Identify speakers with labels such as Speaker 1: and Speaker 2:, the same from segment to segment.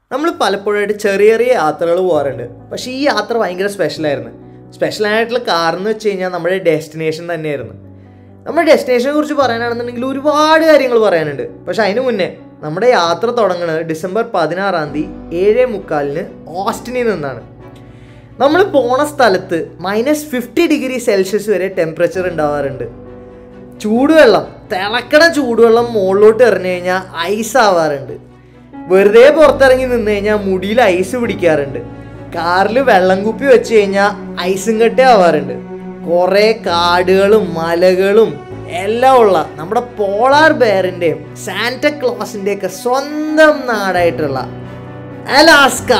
Speaker 1: നമ്മൾ പലപ്പോഴായിട്ട് ചെറിയ ചെറിയ യാത്രകൾ പോകാറുണ്ട് പക്ഷേ ഈ യാത്ര ഭയങ്കര സ്പെഷ്യലായിരുന്നു സ്പെഷ്യലായിട്ടുള്ള കാരണം എന്ന് വെച്ച് കഴിഞ്ഞാൽ നമ്മുടെ ഡെസ്റ്റിനേഷൻ തന്നെയായിരുന്നു നമ്മുടെ ഡെസ്റ്റിനേഷനെ കുറിച്ച് പറയാനാണെന്നുണ്ടെങ്കിൽ ഒരുപാട് കാര്യങ്ങൾ പറയാനുണ്ട് പക്ഷെ അതിന് മുന്നേ നമ്മുടെ യാത്ര തുടങ്ങുന്നത് ഡിസംബർ പതിനാറാം തീയതി ഏഴേ മുക്കാലിന് ഓസ്റ്റിനിൽ നിന്നാണ് നമ്മൾ പോണ സ്ഥലത്ത് മൈനസ് ഫിഫ്റ്റി ഡിഗ്രി സെൽഷ്യസ് വരെ ടെമ്പറേച്ചർ ഉണ്ടാവാറുണ്ട് ചൂടുവെള്ളം തിളക്കണ ചൂടുവെള്ളം മുകളിലോട്ട് എറിഞ്ഞു കഴിഞ്ഞാൽ ഐസ് ആവാറുണ്ട് വെറുതെ പുറത്തിറങ്ങി നിന്ന് കഴിഞ്ഞാൽ മുടിയിൽ ഐസ് പിടിക്കാറുണ്ട് കാറിൽ വെള്ളം കുപ്പി വെച്ച് കഴിഞ്ഞാൽ ഐസും കട്ട ആവാറുണ്ട് കുറേ കാടുകളും മലകളും എല്ലാം ഉള്ള നമ്മുടെ പോളാർ ബെയറിൻ്റെയും സാന്റക്ലോസിൻ്റെയൊക്കെ സ്വന്തം നാടായിട്ടുള്ള അലാസ്ക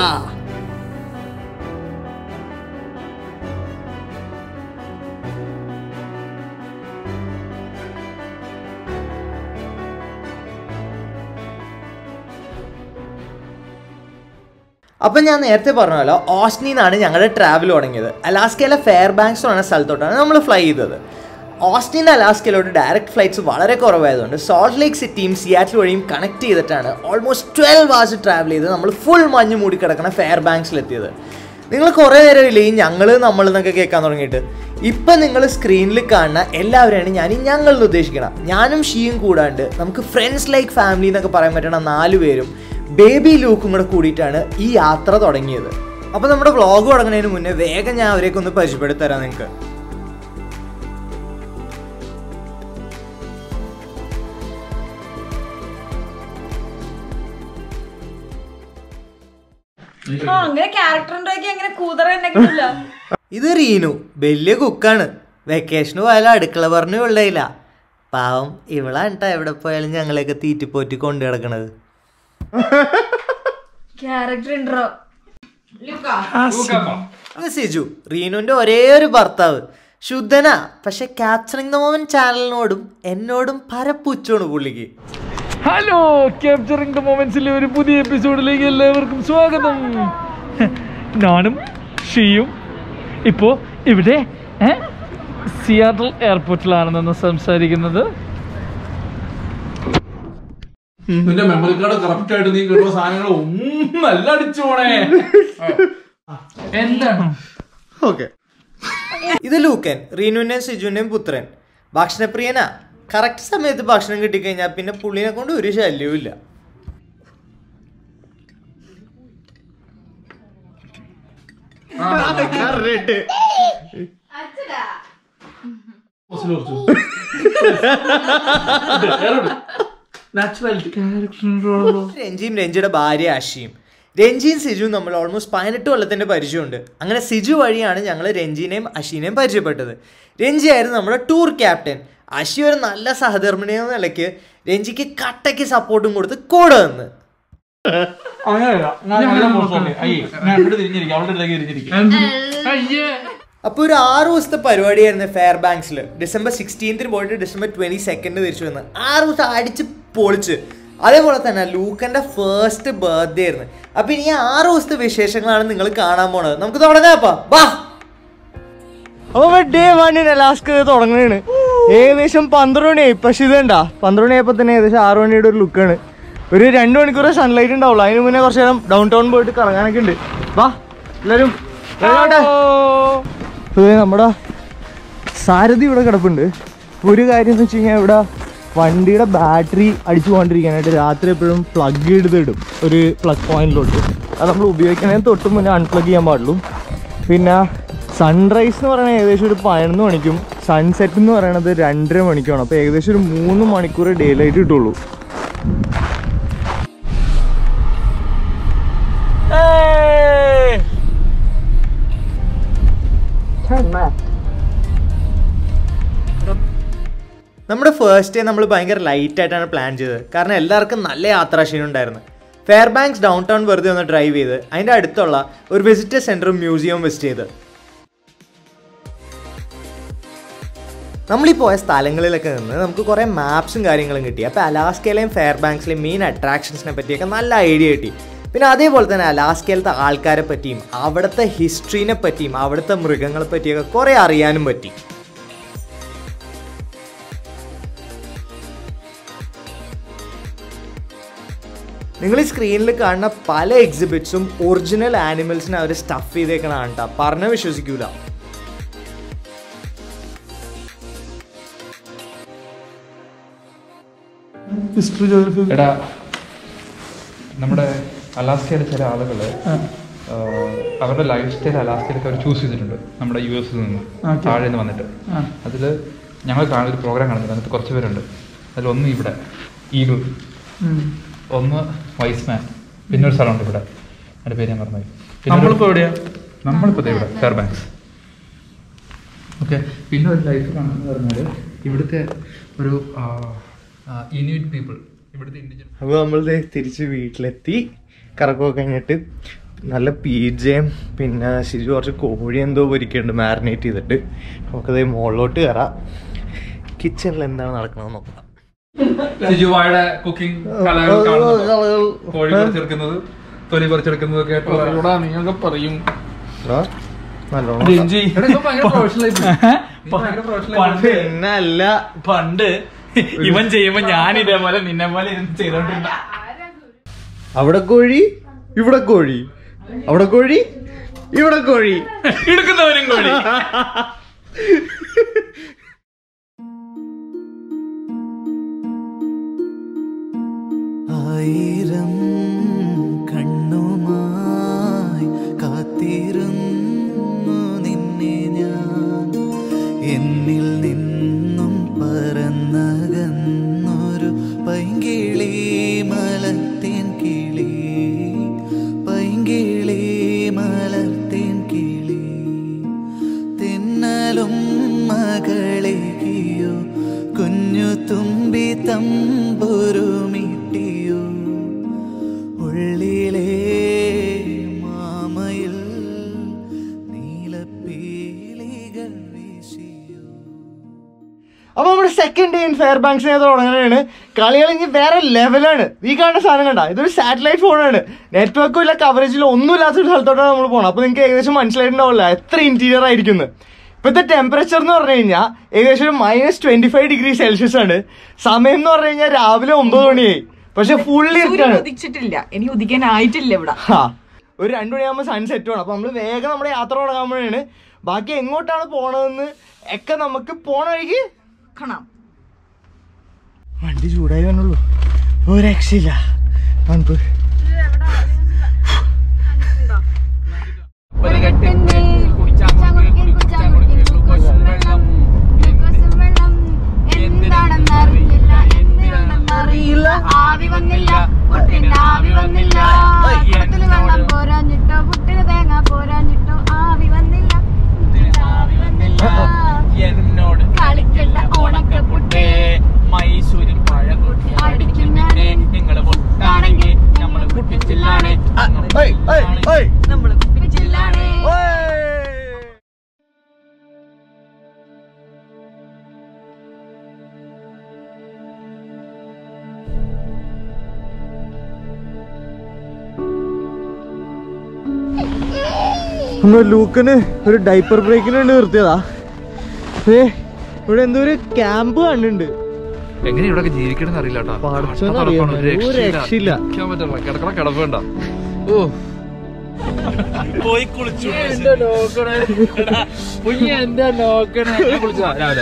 Speaker 1: അപ്പം ഞാൻ നേരത്തെ പറഞ്ഞല്ലോ ഓസ്റ്റിനിൽ നിന്നാണ് ഞങ്ങളുടെ ട്രാവൽ തുടങ്ങിയത് അലാസ്കയിലെ ഫെയർ ബാങ്ക്സ് എന്ന് പറഞ്ഞ സ്ഥലത്തോട്ടാണ് നമ്മൾ ഫ്ലൈ ചെയ്തത് ഓസ്റ്റിൻ അലാസ്കയിലോട്ട് ഡയറക്റ്റ് ഫ്ലൈറ്റ്സ് വളരെ കുറവായതുകൊണ്ട് സോൾട്ട് ലേക്ക് സിറ്റിയും സിയാറ്റിൽ വഴിയും കണക്ട് ചെയ്തിട്ടാണ് ഓൾമോസ്റ്റ് ട്വൽവ് hours ട്രാവൽ ചെയ്ത് നമ്മൾ ഫുൾ മഞ്ഞ് മൂടി കിടക്കുന്ന ഫെയർ ബാങ്ക്സിലെത്തിയത് നിങ്ങൾ കുറേ നേരം ഇല്ലേ ഈ ഞങ്ങൾ നമ്മൾ എന്നൊക്കെ കേൾക്കാൻ തുടങ്ങിയിട്ട് ഇപ്പം നിങ്ങൾ സ്ക്രീനിൽ കാണുന്ന എല്ലാവരെയാണ് ഞാൻ ഈ ഞങ്ങൾ എന്ന് ഉദ്ദേശിക്കണം ഞാനും ഷീയും കൂടാണ്ട് നമുക്ക് ഫ്രണ്ട്സ് ലൈക്ക് ഫാമിലി എന്നൊക്കെ പറയാൻ പറ്റണ നാല് പേരും ബേബി ലൂക്കും കൂടെ കൂടിയിട്ടാണ് ഈ യാത്ര തുടങ്ങിയത് അപ്പോൾ നമ്മുടെ വ്ളോഗ് തുടങ്ങുന്നതിന് മുന്നേ വേഗം ഞാൻ അവരെയൊക്കെ ഒന്ന് പരിചയപ്പെടുത്തി തരാം നിങ്ങൾക്ക്
Speaker 2: ആ അങ്ങനെ ക്യാരക്ടർ ഉണ്ടാക്കി അങ്ങനെ കൂതറ തന്നെ കിട്ടില്ല
Speaker 1: ഇത് റീനു വലിയ കുക്കാണ് വെക്കേഷന് പോയാലും അടുക്കള പറഞ്ഞു കൊള്ളയില്ല പാവം ഇവളാണ് ട്ടോ എവിടെ പോയാലും ഞങ്ങളെയൊക്കെ തീറ്റിപ്പോറ്റി കൊണ്ടു കിടക്കണത്
Speaker 2: ക്യാരക്ടർ ഉണ്ടോ
Speaker 1: ഇത് സിജു റീനുവിന്റെ ഒരേ ഒരു ഭർത്താവ് ശുദ്ധനാ പക്ഷെ ക്യാപ്ചറിംഗ് ദ മോമൻ ചാനലിനോടും എന്നോടും പരപ്പുച്ചാണ് പുള്ളിക്ക്
Speaker 3: ഹലോ ക്യാപ്ചറിംഗ് ദ മൊമെന്റ്സിലെ ഒരു പുതിയ എപ്പിസോഡിലേക്ക് എല്ലാവർക്കും സ്വാഗതം ഞാനും ഷിയും ഇപ്പോൾ ഇവിടെ ഏ, സിയാറ്റിൽ എയർപോർട്ടിലാണ് സംസാരിക്കുന്നത്
Speaker 4: നിന്റെ മെമ്മറി കാർഡ് കറക്റ്റ് ആയിട്ട് നീ കിട്ടുന്ന സാധനങ്ങൾ ഒന്നും നല്ല അടിച്ചു പോണേ എന്താണ്
Speaker 1: ഓക്കെ ഇത് ലൂക്കൻ റീനുവിന്റെയും സിജുവിന്റെയും പുത്രൻ ഭക്ഷണപ്രിയനാ കറക്റ്റ് സമയത്ത് ഭക്ഷണം കിട്ടിക്കഴിഞ്ഞാൽ പിന്നെ പുള്ളിനെ കൊണ്ട് ഒരു ശല്യവും ഇല്ല
Speaker 4: നാച്ചുറാലിറ്റി
Speaker 1: രഞ്ജിയും രഞ്ജിയുടെ ഭാര്യ അഷിയും രഞ്ജിയും സിജുവും നമ്മൾ ഓൾമോസ്റ്റ് പതിനെട്ട് കൊല്ലത്തിന്റെ പരിചയമുണ്ട് അങ്ങനെ സിജു വഴിയാണ് ഞങ്ങൾ രഞ്ജിനെയും അഷീനെയും പരിചയപ്പെട്ടത് രഞ്ജി ആയിരുന്നു നമ്മുടെ ടൂർ ക്യാപ്റ്റൻ അഷി ഒരു നല്ല സഹധർമ്മിണിയ എന്ന നിലയ്ക്ക് രഞ്ജിക്ക് കട്ടയ്ക്ക് സപ്പോർട്ടും കൊടുത്ത് കൂടെ നിന്ന്
Speaker 4: അങ്ങനെയല്ല ഞാൻ നല്ല മോശമല്ലേ അയ്യേ ഞാൻ ഇവിടെ തിരിഞ്ഞിരിക്കും അവളുടെ അടുത്തേക്ക് തിരിഞ്ഞിരിക്കും അയ്യേ
Speaker 1: അപ്പോൾ ഒരു ആറ് ദിവസത്തെ പരിപാടിയായിരുന്നു ഫെയർ ബാങ്ക്സിൽ ഡിസംബർ സിക്സ്റ്റീൻത്തിന് പോയിട്ട് ഡിസംബർ ട്വൻറ്റി സെക്കൻഡ് തിരിച്ചു വന്ന് ആറ് ദിവസം അടിച്ച് പൊളിച്ച് അതേപോലെ തന്നെ ലൂക്കൻ്റെ ഫസ്റ്റ് ബർത്ത്ഡേ ആയിരുന്നു അപ്പോൾ ഇനി ഈ ആറ് ദിവസത്തെ വിശേഷങ്ങളാണ് നിങ്ങൾ കാണാൻ പോണത് നമുക്ക് തുടങ്ങാപ്പാ വാ അപ്പോൾ ഡേ വണ്ണിന് ലാസ്റ്റ് തുടങ്ങണേണ് ഏകദേശം പന്ത്രണ്ട് മണിയായി പക്ഷെ ഇത് കണ്ടാ പന്ത്രണ്ട് മണിയായപ്പോൾ തന്നെ ഏകദേശം ആറ് മണിയുടെ ഒരു ലുക്കാണ് ഒരു രണ്ട് മണിക്കൂർ സൺലൈറ്റ് ഉണ്ടാവുള്ളൂ അതിന് മുന്നേ കുറച്ച് നേരം ഡൗൺ ടൗൺ പോയിട്ട് കറങ്ങാനൊക്കെ ഉണ്ട് വാ എല്ലാവരും വേഗം ഇത് നമ്മുടെ സാരഥി ഇവിടെ കിടപ്പുണ്ട് ഒരു കാര്യം എന്ന് വെച്ച് കഴിഞ്ഞാൽ ഇവിടെ വണ്ടിയുടെ ബാറ്ററി അടിച്ചു പോകാണ്ടിരിക്കാനായിട്ട് രാത്രി എപ്പോഴും പ്ലഗ് ചെയ്ത് ഇടും ഒരു പ്ലഗ് പോയിന്റിലോട്ട് അത് നമ്മൾ ഉപയോഗിക്കണതിന് തൊട്ട് മുന്നേ അൺപ്ലഗ് ചെയ്യാൻ പാടുള്ളൂ പിന്നെ സൺറൈസ് എന്ന് പറയുന്നത് ഏകദേശം ഒരു പതിനൊന്ന് മണിക്കും സൺസെറ്റ് എന്ന് പറയുന്നത് രണ്ടര മണിക്കുമാണ് അപ്പോൾ ഏകദേശം ഒരു മൂന്ന് മണിക്കൂർ ഡേ ലൈറ്റ് കിട്ടുള്ളൂ നമ്മുടെ ഫസ്റ്റ് ഡേ നമ്മൾ ഭയങ്കര ലൈറ്റ് ആയിട്ടാണ് പ്ലാൻ ചെയ്തത് കാരണം എല്ലാവർക്കും നല്ല യാത്രാശീലം ഉണ്ടായിരുന്നു ഫെയർ ബാങ്ക്സ് ഡൗൺ ടൗൺ വെറുതെ ഒന്ന് ഡ്രൈവ് ചെയ്ത് അതിൻ്റെ അടുത്തുള്ള ഒരു വിസിറ്റർ സെൻറ്ററും മ്യൂസിയവും വിസിറ്റ് ചെയ്ത് നമ്മൾ ഈ പോയ സ്ഥലങ്ങളിലൊക്കെ നിന്ന് നമുക്ക് കുറേ മാപ്സും കാര്യങ്ങളും കിട്ടി അപ്പോൾ അലാസ്കയിലെയും ഫെയർ ബാങ്ക്സിലെയും മെയിൻ അട്രാക്ഷൻസിനെ പറ്റിയൊക്കെ നല്ല ഐഡിയ കിട്ടി പിന്നെ അതേപോലെ തന്നെ അലാസ്കയിലത്തെ ആൾക്കാരെ പറ്റിയും അവിടുത്തെ ഹിസ്റ്ററിനെ പറ്റിയും അവിടുത്തെ മൃഗങ്ങളെ പറ്റിയൊക്കെ കുറേ അറിയാനും പറ്റി നിങ്ങൾ ഈ സ്ക്രീനിൽ കാണുന്ന പല എക്സിബിറ്റ്സും ഒറിജിനൽ ആനിമൽസിനെ അവർ സ്റ്റഫ് ചെയ്തേക്കണതാണ് കേട്ടോ പറഞ്ഞ വിശ്വസിക്കൂല
Speaker 3: ഹിസ്റ്ററി ജോഗ്രഫി
Speaker 4: എടാ നമ്മുടെ അലാസ്കയിലെ ചില ആളുകൾ അവരുടെ ലൈഫ് സ്റ്റൈൽ അലാസ്കയിലൊക്കെ അവർ ചൂസ് ചെയ്തിട്ടുണ്ട് നമ്മുടെ യു എസിൽ നിന്ന്
Speaker 3: Okay.
Speaker 4: താഴെ നിന്ന് വന്നിട്ട്
Speaker 3: ആ.
Speaker 4: അതിൽ ഞങ്ങൾ കാണുന്ന ഒരു പ്രോഗ്രാം കാണുന്നുണ്ട് അതിനകത്ത് കുറച്ച് പേരുണ്ട് അതിൽ ഒന്ന് ഇവിടെ ഈഗിൾ ഒന്ന് വൈസ്മാൻ പിന്നെ ഒരു സ്ഥലമുണ്ട് ഇവിടെ അതിന്റെ പേര് ഞാൻ പറഞ്ഞു
Speaker 3: നമ്മളിപ്പോ എവിടെയാ
Speaker 4: നമ്മളിപ്പോൾ ദേ ഇവിടെ ഫെയർ ബാങ്ക്സ് ഓക്കെ പിന്നെ ഒരു ലൈഫ് കാണുന്നത് പറഞ്ഞാൽ ഇവിടുത്തെ ഒരു ഇനുവിറ്റ് പീപ്പിൾ ഇവിടുത്തെ ഇൻഡിജൻ
Speaker 1: അപ്പോൾ നമ്മൾ തിരിച്ച് വീട്ടിലെത്തി കറക്കമൊക്കെ കഴിഞ്ഞിട്ട് നല്ല പീജയും പിന്നെ ശിജു കുറച്ച് കോഴി എന്തോ പൊരിക്കുന്നുണ്ട് മാരിനേറ്റ് ചെയ്തിട്ട് നമുക്കത് മുകളിലോട്ട് കയറാം കിച്ചണിൽ എന്താണ് നടക്കണമെന്ന് നോക്കാം
Speaker 4: സിജുവായുടെ കുക്കിംഗ് കലകൾ കാണുന്നുണ്ടോ? കോഴി പറിച്ചെടുക്കുന്നത് തൊലി പറിച്ചെടുക്കുന്നത് ഒക്കെ ആയിട്ടുള്ള
Speaker 3: നീയൊക്കെ പറയും
Speaker 1: ആ, നല്ലോണം നോക്കാം.
Speaker 4: എടാ, ഇവൻ ഭയങ്കര professional ആയി പോയി. നീ ഭയങ്കര professional ആയി പോയി.
Speaker 1: പിന്നെ അല്ല
Speaker 3: പണ്ട് ഇവൻ ചെയ്യുമ്പോ ഞാൻ ഇതേപോലെ നിന്നെ പോലെ ഇരുന്ന് ചെയ്തോണ്ടിരുന്ന
Speaker 1: അവിടെ കോഴി ഇവിടെ കോഴി അവിടെ കോഴി ഇവിടെ കോഴി
Speaker 3: എടുക്കുന്നവനും കോഴി
Speaker 5: ആയിരം കണ്ണുമായി കാത്തിരുന്നു നിന്നെ ഞാൻ എന്നിൽ നിന്നും പറന്നകന്നൊരു പൈങ്കിളി മലർത്തേൻ കിളി പൈങ്കിളി മലർത്തേൻ കിളി തിന്നലും മകളെയോ കുഞ്ഞു തുമ്പി തമ്പുരുമിട്ടിയോ ഉള്ളിലെ മാമയിൽ നീലപ്പീലികൾ വീശിയോ
Speaker 1: അപ്പൊ നമ്മുടെ സെക്കൻഡ് ഡേ ഇൻ ഫെയർ ബാങ്ക്സിനെ തുടങ്ങുകയാണ് കളികൾ ഇനി വേറെ ലെവലാണ് ഈ കാണുന്ന സാധനം കണ്ട ഇതൊരു സാറ്റലൈറ്റ് ഫോണാണ് നെറ്റ്വർക്കും ഇല്ല കവറേജില്ല ഒന്നും ഇല്ലാത്ത ഒരു സ്ഥലത്തോട്ടാണ് നമ്മൾ പോകണം അപ്പൊ നിങ്ങൾക്ക് ഏകദേശം മനസ്സിലായിട്ടുണ്ടാവില്ല എത്ര ഇന്റീരിയർ ആയിരിക്കുന്നു ഇപ്പോഴത്തെ ടെമ്പറേച്ചർ എന്ന് പറഞ്ഞു കഴിഞ്ഞാൽ ഏകദേശം ഒരു minus twenty five degree celsius ആണ് സമയം എന്ന് പറഞ്ഞു കഴിഞ്ഞാൽ രാവിലെ ഒമ്പത് മണിയായി പക്ഷെ ഫുള്ളി
Speaker 2: സൂര്യൻ
Speaker 1: ഇരുട്ടാണ്
Speaker 2: ഉദിച്ചിട്ടില്ല ഇനി ഉദിക്കാനായിട്ടില്ല ഇവിടെ
Speaker 1: ഹാ. ഒരു രണ്ടു മണിയാകുമ്പോൾ സൺസെറ്റ് വേണം അപ്പൊ നമ്മൾ വേഗം നമ്മുടെ യാത്ര തുടങ്ങാൻ ബാക്കി എങ്ങോട്ടാണ് പോണതെന്ന് ഒക്കെ നമുക്ക് പോണ വഴിക്ക്
Speaker 2: കാണാം
Speaker 1: വണ്ടി ചൂടായി വന്നുള്ളൂ ഒരു രക്ഷയില്ല തണുപ്പ്
Speaker 6: അറിയില്ല ആവി വന്നില്ല കുട്ടിന്റെ ആവി വന്നില്ല കുടത്തില് വെള്ളം പോരാഞ്ഞിട്ടോ കുട്ടിന് തേങ്ങ പോരാഞ്ഞിട്ടോ ആവി വന്നില്ല കുട്ടിന് ആവി വന്നില്ല
Speaker 3: എന്നോട്
Speaker 6: കളിക്കണ്ട ഓണക്കപ്പുട്ടേ
Speaker 3: മൈസൂരിൽ പഴം കൂട്ടി
Speaker 6: അടിക്കും ഞാനേ.
Speaker 3: നിങ്ങള് പൊട്ടാണെങ്കിൽ നമ്മള് കുട്ടിച്ചില്ലാണ്
Speaker 2: നമ്മള്
Speaker 6: ജില്ലാണേ
Speaker 1: ഒന്ന് ലൂക്കന് ഒരു ഡൈപ്പർ ബ്രേക്കിന് വേണ്ടി നിർത്തിയതാ ഏ ഇവിടെ എന്തോ ഒരു ക്യാമ്പ് കണ്ടുണ്ട്
Speaker 4: എങ്ങനെ ഇവിടെ ജീവിക്കണം അറിയില്ല കേട്ടോ
Speaker 1: പടച്ചോനെ
Speaker 4: കട്ട
Speaker 1: അറിയാം.
Speaker 4: തണുപ്പാണ്. ഒരു
Speaker 1: ഒരു
Speaker 4: രക്ഷയില്ല.
Speaker 1: രക്ഷയില്ല.
Speaker 4: നിൽക്കാൻ പറ്റില്ല കിടക്കണ കിടപ്പ് വേണ്ട ഓ
Speaker 3: പോയി കുളിച്ചു
Speaker 4: എന്റെ നോക്കണേ എടാ, കുഞ്ഞ് എന്റെ നോക്കണേ ഞാൻ കുളിച്ചതാ രാവിലെ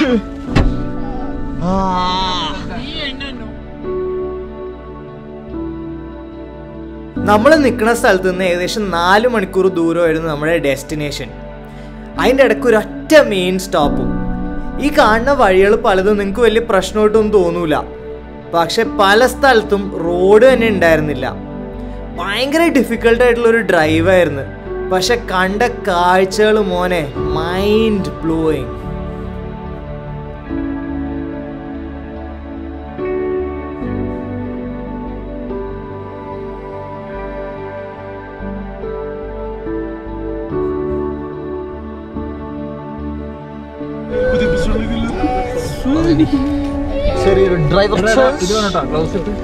Speaker 1: നമ്മൾ നിൽക്കുന്ന സ്ഥലത്ത് നിന്ന് ഏകദേശം നാല് മണിക്കൂർ ദൂരമായിരുന്നു നമ്മുടെ ഡെസ്റ്റിനേഷൻ അതിൻ്റെ ഇടയ്ക്ക് ഒരു ഒറ്റ മെയിൻ സ്റ്റോപ്പും ഈ കാണുന്ന വഴികൾ പലതും നിങ്ങൾക്ക് വലിയ പ്രശ്നമായിട്ടൊന്നും തോന്നൂല പക്ഷെ പല സ്ഥലത്തും റോഡ് തന്നെ ഉണ്ടായിരുന്നില്ല ഭയങ്കര ഡിഫിക്കൽട്ട് ആയിട്ടുള്ള ഒരു ഡ്രൈവായിരുന്നു പക്ഷെ കണ്ട കാഴ്ചകൾ മോനെ മൈൻഡ് ബ്ലോയിങ് ചെറിയൊരു ഡ്രൈവർ
Speaker 4: ഇത് വേണോട്ടോ ഗ്ലൗസ് ഇട്ട്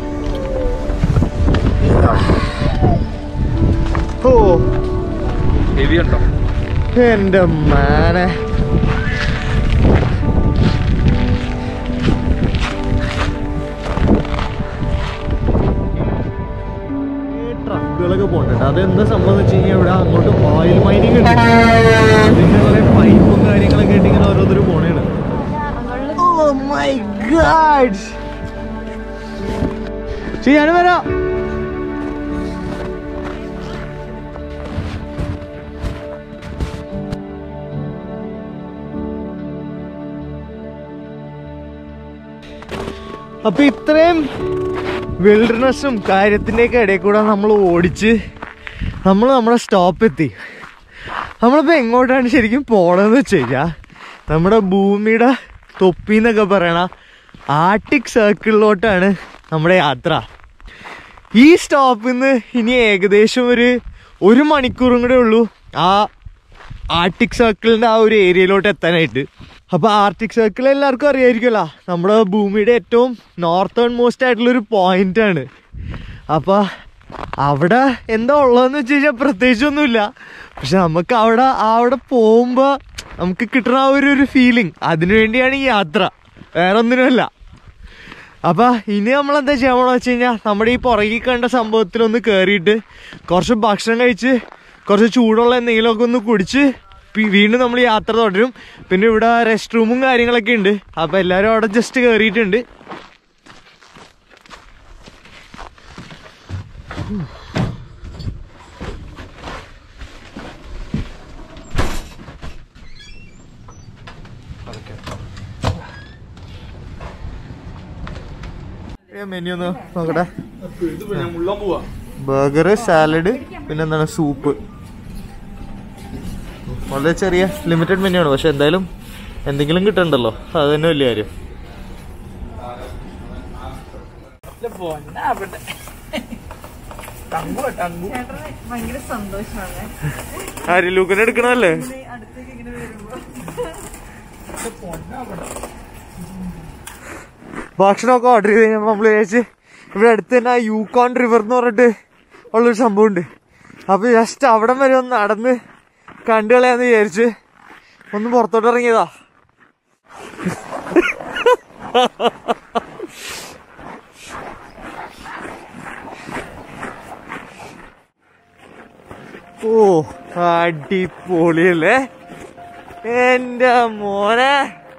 Speaker 1: ഓ
Speaker 4: ഹെവി ഉണ്ടോ
Speaker 1: എന്റെ മാനെ പോകുന്നുണ്ട് അതെന്താ സംഭവം എന്ന് വെച്ച് കഴിഞ്ഞാൽ ഇവിടെ അങ്ങോട്ട് ഓയിൽ മൈനിങ് ഉണ്ട് അതിന്റെ കുറെ പൈപ്പും കാര്യങ്ങളൊക്കെ ആയിട്ട് ഇങ്ങനെ ഓരോരുത്തർ പോണേണ് ഓ മൈ ഗാഡ് ചെയ്യാനും വരാം അപ്പൊ ഇത്രയും വിൽഡർനെസ്സും കാര്യത്തിൻ്റെയൊക്കെ ഇടയിൽ കൂടെ നമ്മൾ ഓടിച്ച് നമ്മൾ നമ്മുടെ സ്റ്റോപ്പ് എത്തി നമ്മളിപ്പോൾ എങ്ങോട്ടാണ് ശരിക്കും പോണതെന്ന് വെച്ച് കഴിഞ്ഞാൽ നമ്മുടെ ഭൂമിയുടെ തൊപ്പി എന്നൊക്കെ പറയണ ആർട്ടിക് സർക്കിളിലോട്ടാണ് നമ്മുടെ യാത്ര ഈ സ്റ്റോപ്പിൽ നിന്ന് ഇനി ഏകദേശം ഒരു ഒരു മണിക്കൂറും കൂടെ ഉള്ളൂ ആ ആർട്ടിക് സർക്കിളിൻ്റെ ആ ഒരു ഏരിയയിലോട്ട് എത്താനായിട്ട് അപ്പോൾ ആർട്ടിക് സർക്കിൾ എല്ലാവർക്കും അറിയായിരിക്കുമല്ലോ നമ്മുടെ ഭൂമിയുടെ ഏറ്റവും നോർത്തേൺ മോസ്റ്റ് ആയിട്ടുള്ളൊരു പോയിന്റ് ആണ് അപ്പോൾ അവിടെ എന്താ ഉള്ളതെന്ന് വെച്ച് കഴിഞ്ഞാൽ പ്രത്യേകിച്ചൊന്നുമില്ല പക്ഷെ നമുക്ക് അവിടെ അവിടെ പോകുമ്പോൾ നമുക്ക് കിട്ടുന്ന ആ ഒരു ഒരു ഫീലിംഗ് അതിനു വേണ്ടിയാണ് ഈ യാത്ര വേറെ ഒന്നിനുമല്ല അപ്പൊ ഇനി നമ്മൾ എന്താ ചെയ്യാൻ പോണെന്ന് വെച്ച് കഴിഞ്ഞാൽ നമ്മുടെ ഈ പുറകിൽ കണ്ട സംഭവത്തിലൊന്ന് കയറിയിട്ട് കുറച്ച് ഭക്ഷണം കഴിച്ച് കുറച്ച് ചൂടുള്ള എന്തെങ്കിലുമൊക്കെ ഒന്ന് കുടിച്ച് പി- വീണ്ടും നമ്മൾ യാത്ര തുടരും പിന്നെ ഇവിടെ റെസ്റ്റ് റൂമും കാര്യങ്ങളൊക്കെ ഉണ്ട് അപ്പൊ എല്ലാവരും അവിടെ ജസ്റ്റ് കയറിയിട്ടുണ്ട് മെനു ഒന്ന് നോക്കട്ടെ ബർഗർ സാലഡ് പിന്നെ എന്താണ് സൂപ്പ് വളരെ ചെറിയ ലിമിറ്റഡ് മെനു ആണ് പക്ഷെ എന്തായാലും എന്തെങ്കിലും കിട്ടണ്ടല്ലോ അത് തന്നെ വലിയ കാര്യം
Speaker 2: ചേട്ടന് ഭയങ്കര സന്തോഷമാണ്
Speaker 1: ആര് ലൂക്കനെ എടുക്കണല്ലേ
Speaker 2: അടുത്തേക്ക് ഇങ്ങനെ വരുമ്പോ
Speaker 1: ഭക്ഷണമൊക്കെ ഓർഡർ ചെയ്ത് കഴിഞ്ഞപ്പോൾ നമ്മൾ വിചാരിച്ച് ഇവിടെ അടുത്ത് തന്നെ ആ യൂക്കോൺ റിവർ എന്ന് പറഞ്ഞിട്ട് ഉള്ളൊരു സംഭവമുണ്ട് അപ്പൊ ജസ്റ്റ് അവിടം വരെ ഒന്ന് നടന്ന് കണ്ടു കളയാന്ന് വിചാരിച്ച് ഒന്ന് പുറത്തോട്ട് ഇറങ്ങിയതാ ഓ അടിപൊളിയല്ലേ എന്റെ മോനെ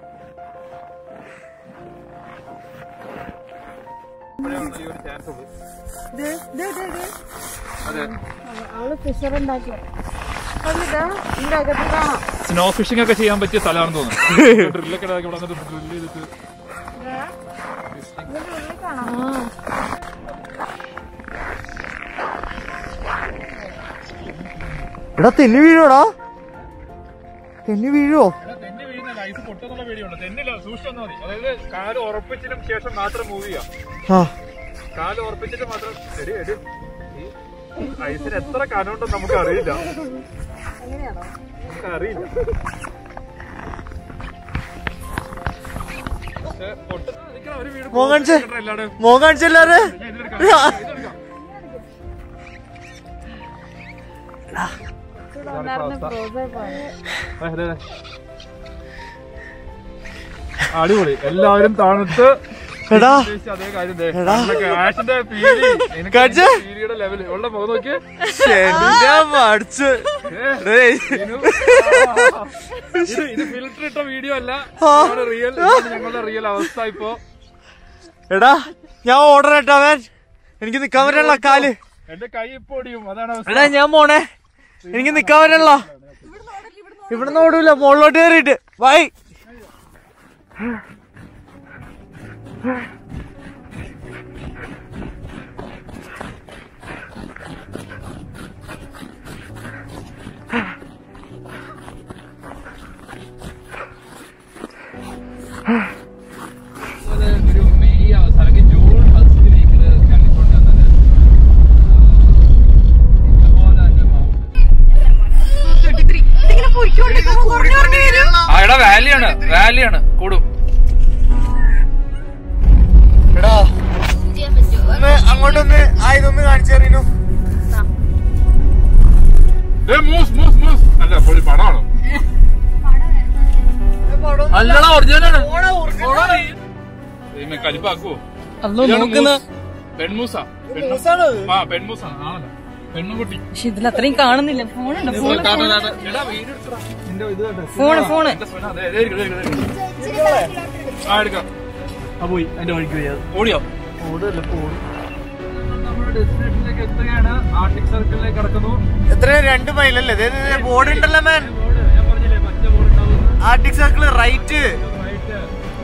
Speaker 6: അവള് ഫിഷർ ഉണ്ടാക്കിയ ഇതിന്റെ അകത്ത് കാണാം
Speaker 4: സ്നോ ഫിഷിംഗ് ഒക്കെ ചെയ്യാൻ പറ്റിയ സ്ഥലമാണെന്ന് തോന്നുന്നു ഡ്രില്ലൊക്കെ ഇടാക്കി ഇവിടെ വന്നിട്ട് ഡ്രില്ല് ചെയ്തിട്ട്
Speaker 6: ഇതിന്റെ ഉള്ളിൽ കാണാം
Speaker 1: എടാ തെന്നി വീഴോടാ തെന്നി വീഴോ
Speaker 4: തെന്നി വീഴുന്ന ഐസ് പൊട്ടുന്നുള്ള പേടിയുണ്ട് തെന്നില്ല സൂക്ഷിച്ചു മതി അതായത് കാല് ഉറപ്പിച്ചതിനും ശേഷം മാത്രം മൂവ് ചെയ്യാം
Speaker 1: ആ
Speaker 4: കാല് ഉറപ്പിച്ചിട്ട് മാത്രം എടി എടി ഈ ഐസിന് എത്ര കനമുണ്ടെന്ന് നമുക്ക് അറിയില്ല നമുക്ക് അറിയില്ല പക്ഷേ പൊട്ടുന്ന നിൽക്കണ ഒരു വീട്
Speaker 1: മോൻ കാണിച്ചേ
Speaker 4: എല്ലാവരും
Speaker 1: മോൻ കാണിച്ചല്ലാറ്
Speaker 4: അടിപൊളി എല്ലാവരും തണുത്ത്
Speaker 1: എടാ
Speaker 4: ഉദ്ദേശിച്ച അതേ കാര്യം ദേ.
Speaker 1: എടാ.
Speaker 4: കണ്ണൊക്കെ ആഷിന്റെ പീലി എനിക്ക്
Speaker 1: കാണിച്ചേ?
Speaker 4: പീലിയുടെ ലെവല് ഉള്ള മുഖം നോക്കി
Speaker 1: എന്റെ മടിച്ച് ഡേയ്.
Speaker 4: ഇത് ഇത് ഫിൽറ്റർ ഇട്ട വീഡിയോ അല്ല
Speaker 1: ആ.
Speaker 4: റിയൽ ഞങ്ങളുടെ റിയൽ അവസ്ഥ ഇപ്പോ
Speaker 1: എടാ ഞാൻ ഓർഡർ ഇട്ടവൻ എനിക്ക് നിക്കാൻ പറ്റണല്ലോ കാല്
Speaker 4: എന്റെ കൈ ഇപ്പൊ ഒടിയും അതാണ് അവസ്ഥ
Speaker 1: എടാ ഞാൻ പോണേ എനിക്ക് നിക്കാൻ പറ്റണല്ലോ ഇവിടുന്ന് ഓടൂല മുകളിലോട്ട് കയറിയിട്ട് ബൈ
Speaker 4: ഒരു മെയ് അവസ്ഥ അല്ലെങ്കിൽ ജൂൺ ഫസ്റ്റ് വീക്കില് കാലിഫോർണിയ വന്നത് ഇതുപോലെ തന്നെ ആ എടാ വാലിയാണ് വാലിയാണ് കൂടും
Speaker 1: എടാ ഒന്ന് അങ്ങോട്ടൊന്ന് ആയതൊന്ന് കാണിച്ചു തരീനു
Speaker 4: ഏ മൂസ് മൂസ് മൂസ് അല്ല പൊളി പടമാണോ അല്ലടാ ഒറിജിനലാണ് കലിപ്പാക്കുവോ പെൺമൂസ പെൺമൂസാണ് ആ പെൺമൂസാണ് ആണല്ലോ
Speaker 3: പെണ്ണുകുട്ടി
Speaker 2: പക്ഷെ ഇതിൽ അത്രയും കാണുന്നില്ല ഫോണുണ്ട് ഫോണ് ഫോണ് ഫോണ്
Speaker 3: ആ എടുക്കാം ആ പോയി എന്റെ വഴിക്ക് പോയി അത്. ഓടിയോ നമ്മുടെ ഡെസ്റ്റിനേഷനിലേക്ക് എത്തുകയാണ് ആർട്ടിക് സർക്കിളിലേക്ക് കടക്കുന്നു
Speaker 1: എത്ര രണ്ട് മൈലല്ലേ ബോർഡ് ഉണ്ടല്ലോ മാൻ
Speaker 3: ബോർഡ് ഞാൻ പറഞ്ഞില്ലേ പച്ച ബോർഡ് ഉണ്ടാവും
Speaker 1: Arctic circle right
Speaker 3: right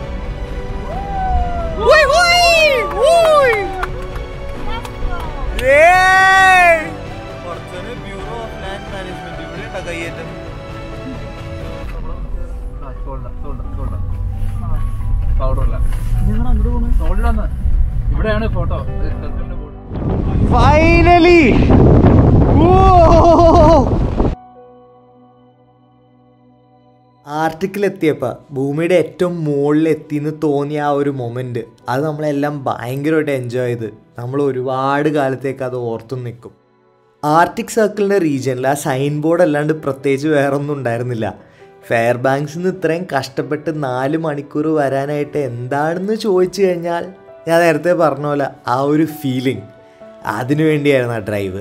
Speaker 1: bureau of land management ഇവിടെ ഉണ്ടോ കയ്യേറ്റം
Speaker 3: ഇവിടെയാണ് ഫോട്ടോ
Speaker 1: ഫൈനലി ആർട്ടിക്കിൽ എത്തിയപ്പോൾ ഭൂമിയുടെ ഏറ്റവും മുകളിൽ എത്തിയെന്ന് തോന്നിയ ആ ഒരു മൊമെൻറ്റ് അത് നമ്മളെല്ലാം ഭയങ്കരമായിട്ട് എൻജോയ് ചെയ്ത് നമ്മൾ ഒരുപാട് കാലത്തേക്ക് അത് ഓർത്തു നിൽക്കും ആർട്ടിക് സർക്കിളിൻ്റെ റീജിയനിൽ ആ സൈൻ ബോർഡ് അല്ലാണ്ട് പ്രത്യേകിച്ച് വേറെ ഒന്നും ഉണ്ടായിരുന്നില്ല ഫെയർ ബാങ്ക്സിൽ നിന്ന് ഇത്രയും കഷ്ടപ്പെട്ട് നാല് മണിക്കൂർ വരാനായിട്ട് എന്താണെന്ന് ചോദിച്ചു കഴിഞ്ഞാൽ ഞാൻ നേരത്തെ പറഞ്ഞ പോലെ ആ ഒരു ഫീലിംഗ് അതിനു വേണ്ടിയായിരുന്നു ആ ഡ്രൈവ്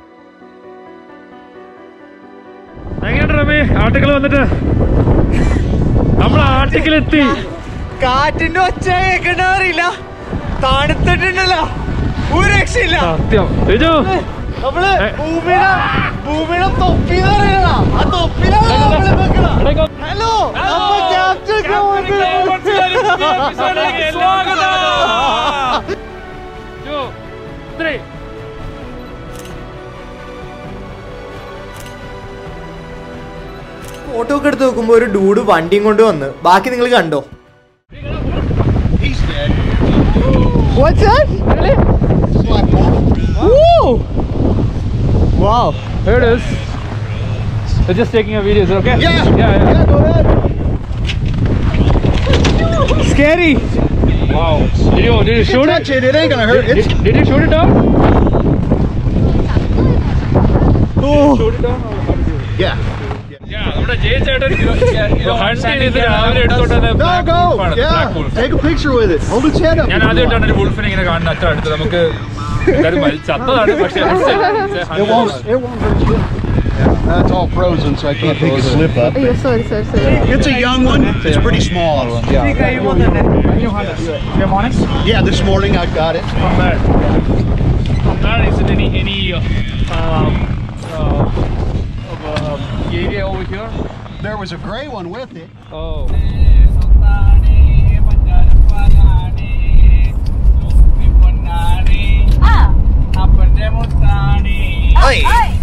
Speaker 3: എങ്ങനെയുണ്ട് റമി ആർട്ടിക്കിൾ വന്നിട്ട് നമ്മൾ ആർട്ടിക്കിൾ എത്തി
Speaker 1: കാറ്റിന്റെ ഒച്ച കേൾക്കണ്ട അറിയില്ല തണുത്തിട്ടുണ്ടല്ലോ ഒരു രക്ഷയില്ല
Speaker 3: സത്യം ബിജു
Speaker 1: നമ്മള് ഭൂമിയുടെ ഭൂമിയുടെ തൊപ്പി ആ തൊപ്പിയിലാണ് ഹലോ ഫോട്ടോ ഒക്കെ എടുത്ത് നോക്കുമ്പോ ഒരു ഡൂഡ് വണ്ടിയും കൊണ്ട് വന്ന് ബാക്കി നിങ്ങൾ കണ്ടോ What's that? Really? Woo! Wow.
Speaker 3: Here it is. They're just taking a video. Is it okay?
Speaker 1: Yeah.
Speaker 3: Yeah. yeah.
Speaker 1: go ahead. Scary.
Speaker 3: Wow. Did you did you shoot it?
Speaker 1: it. It ain't gonna hurt.
Speaker 3: Did, did you shoot it down?
Speaker 1: Oh.
Speaker 3: Shoot it down? Or how did you?
Speaker 7: Yeah.
Speaker 3: Yeah. നമ്മുടെ ജയ ചേട്ടൻ hunt ചെയ്തിട്ട് രാവിലെ എടുത്തോണ്ട് വന്ന
Speaker 7: No,
Speaker 3: black
Speaker 7: go.
Speaker 3: wolf ആണ്, black
Speaker 7: Yeah.
Speaker 3: wolf.
Speaker 7: Take a picture with it. Hold its head up.
Speaker 3: ഞാൻ ആദ്യമായിട്ടാണ് ഒരു വുൾഫിനെ ഇങ്ങനെ കാണുന്ന അത്ര അടുത്ത് നമുക്ക് എന്തായാലും വലി- ചത്തതാണ് പക്ഷേ it's a- it's a
Speaker 7: It
Speaker 3: hunter.
Speaker 7: won't. It won't hurt you. Yeah. That's all frozen, so I can't take a slip up.
Speaker 6: അയ്യോ sorry sorry sorry
Speaker 7: It's a young one. It's pretty small. Yeah. Yeah. This morning I got it.
Speaker 3: Not bad. Not is it any any uh, um, uh, of, uh, area over here?
Speaker 7: There was a gray one with it.
Speaker 3: Oh.
Speaker 6: ആ
Speaker 1: Oi.
Speaker 6: I